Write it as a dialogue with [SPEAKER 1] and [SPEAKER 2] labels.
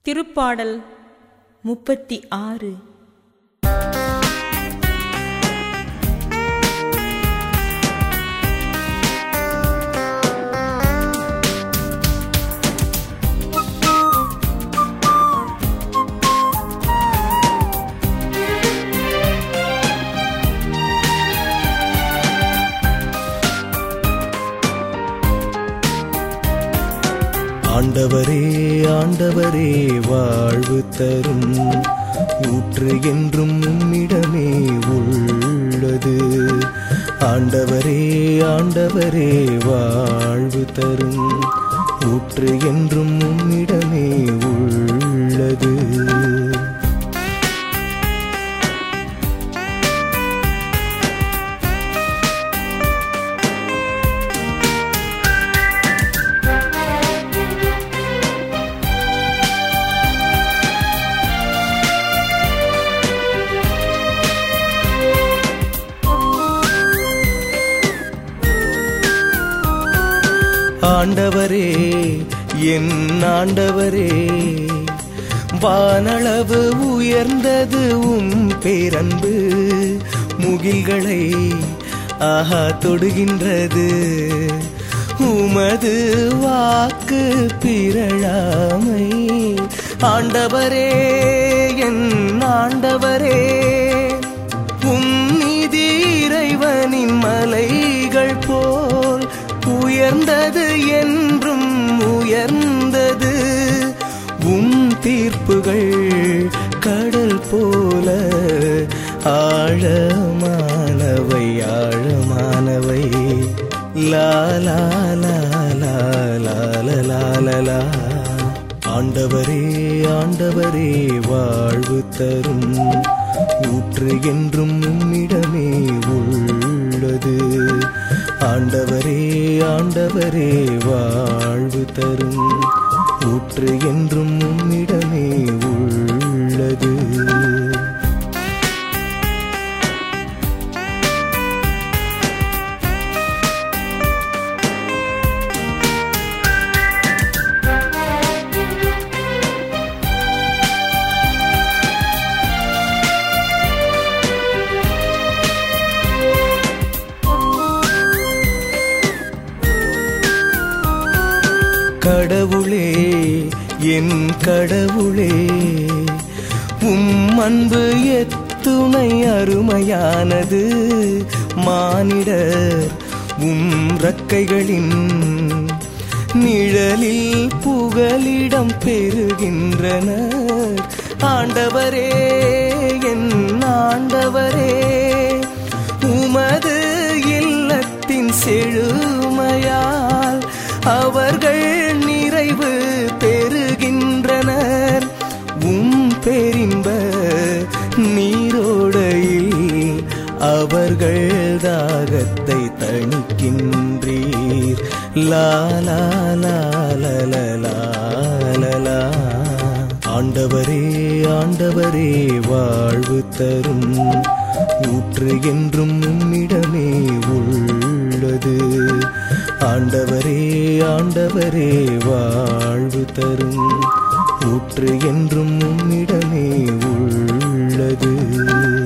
[SPEAKER 1] திருப்பாடல் முப்பத்தி ஆறு
[SPEAKER 2] ஆண்டவரே ஆண்டவரே வாழ்வு தரும் ஊற்று என்றும் உம்மிடமே உள்ளது ஆண்டவரே ஆண்டவரே வாழ்வு தரும் ஊற்று என்றும் உம்மிடமே உள்ளது ஆண்டவரே என் ஆண்டவரே வானளவு உயர்ந்தது உம் பேரன்பு முகில்களை ஆஹா தொடுகின்றது உமது வாக்கு பிறழாமை ஆண்டவரே என் ஆண்டவரே உம் நீதி இறைவனின் மலைகள் போல் உயர்ந்தது என்றும் உயர்ந்தது உம் தீர்ப்புகள் கடல் போல ஆழமானவை ஆழமானவை லா லா லா லா லா லா லா லா லா ஆண்டவரே ஆண்டவரே வாழ்வு தரும் ஊற்று என்றும் உம்மிடமே உள்ளது ஆண்டவரே ஆண்டவரே வாழ்வு தரும் ஊற்று என்றும் உம்மிடமே உள்ளது கடவுளே என் கடவுளே உம் அன்பு எத்துணை அருமையானது மானிடர் உம் ரக்கைகளின் நிழலில் புகலிடம் பெறுகின்றனர் ஆண்டவரே என் ஆண்டவரே உமது இல்லத்தின் செழுமையால் அவர்கள் நிறைவு பெறுகின்றனர் உம் பெரின்ப நீரோடையில் அவர்கள் தாகத்தை தணிக்கின்றீர் லா லா லா லா லா லா லா லா ஆண்டவரே ஆண்டவரே வாழ்வு தரும் ஊற்று என்றும் உம்மிடமே உள்ளது ஆண்டவரே ஆண்டவரே வாழ்வு தரும் ஊற்று என்றும் உம்மிடமே உள்ளது